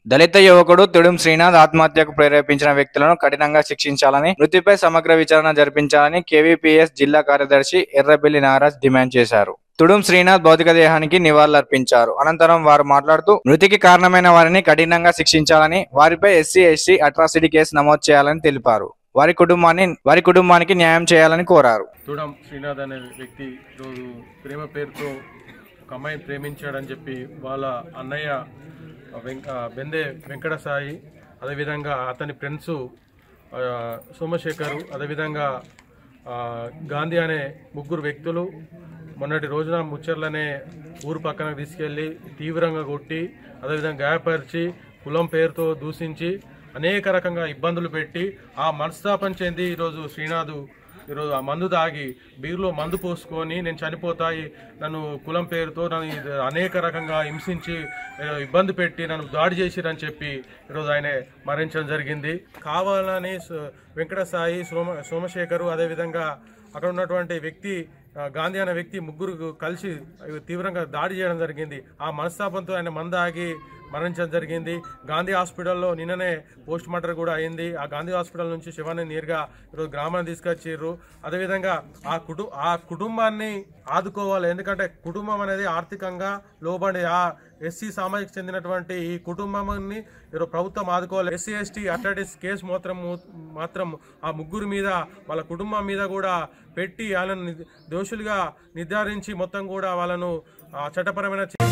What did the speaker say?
దళిత యువకుడు తుడుం శ్రీనాథ్ ఆత్మహత్యకు ప్రేరేపించిన వ్యక్తులను కఠినంగా శిక్షించాలని మృతిపై సమగ్ర విచారణ జరిపించాలని కేవీపీఎస్ జిల్లా కార్యదర్శి ఎర్రబెల్లి నాగరాజ్ డిమాండ్ చేశారు తుడుం శ్రీనాథ్ భౌతిక దేహానికి నివాళులర్పించారు అనంతరం వారు మాట్లాడుతూ మృతికి కారణమైన వారిని కఠినంగా శిక్షించాలని వారిపై ఎస్సీ ఎస్టీ అట్రాసిటీ కేసు నమోదు చేయాలని తెలిపారు వారి కుటుంబాన్ని వారి కుటుంబానికి న్యాయం చేయాలని కోరారు చూడం శ్రీనాథ్ అనే వ్యక్తి ఈరోజు ప్రేమ పేరుతో ఒక అమ్మాయిని ప్రేమించాడని చెప్పి వాళ్ళ అన్నయ్య వెంక బెందే వెంకట సాయి అదేవిధంగా అతని ఫ్రెండ్స్ ఆ, సోమశేఖరు అదేవిధంగా ఆ, గాంధీ అనే ముగ్గురు వ్యక్తులు మొన్నటి రోజున ముచ్చర్లనే ఊరు పక్కన తీసుకెళ్లి తీవ్రంగా కొట్టి అదేవిధంగా గాయపరిచి కులం పేరుతో దూషించి అనేక రకంగా ఇబ్బందులు పెట్టి ఆ మనస్తాపం చెంది ఈరోజు శ్రీనాథు ఈరోజు ఆ మందు తాగి బీరులో మందు పోసుకొని నేను చనిపోతాయి నన్ను కులం పేరుతో నన్ను ఇది అనేక రకంగా హింసించి ఏ, ఇబ్బంది పెట్టి నన్ను దాడి చేసిరని చెప్పి ఈరోజు ఆయన మరణించడం జరిగింది కావాలని స- వెంకట సాయి సోమ సోమశేఖరు అదేవిధంగా అక్కడ ఉన్నటువంటి వ్యక్తి ఆ, గాంధీ అనే వ్యక్తి ముగ్గురు కలిసి తీవ్రంగా దాడి చేయడం జరిగింది ఆ మనస్తాపంతో ఆయన మందాగి మరణించడం జరిగింది గాంధీ హాస్పిటల్లో నిన్ననే పోస్ట్ మార్టం కూడా అయింది ఆ గాంధీ హాస్పిటల్ నుంచి శివాన్ని నేరుగా ఈరోజు గ్రామాన్ని తీసుకొచ్చిర్రు అదేవిధంగా ఆ కుటు ఆ కుటుంబాన్ని ఆదుకోవాలి ఎందుకంటే కుటుంబం అనేది ఆర్థికంగా లోబడి ఆ ఎస్సీ సామాజిక చెందినటువంటి ఈ కుటుంబాన్ని ఈరోజు ప్రభుత్వం ఆదుకోవాలి ఎస్సీ ఎస్టీ అథారిటీస్ కేసు మాత్రం మాత్రం ఆ ముగ్గురు మీద వాళ్ళ కుటుంబం మీద కూడా పెట్టి వాళ్ళని దోషులుగా నిర్ధారించి మొత్తం కూడా వాళ్ళను ఆ, చట్టపరమైన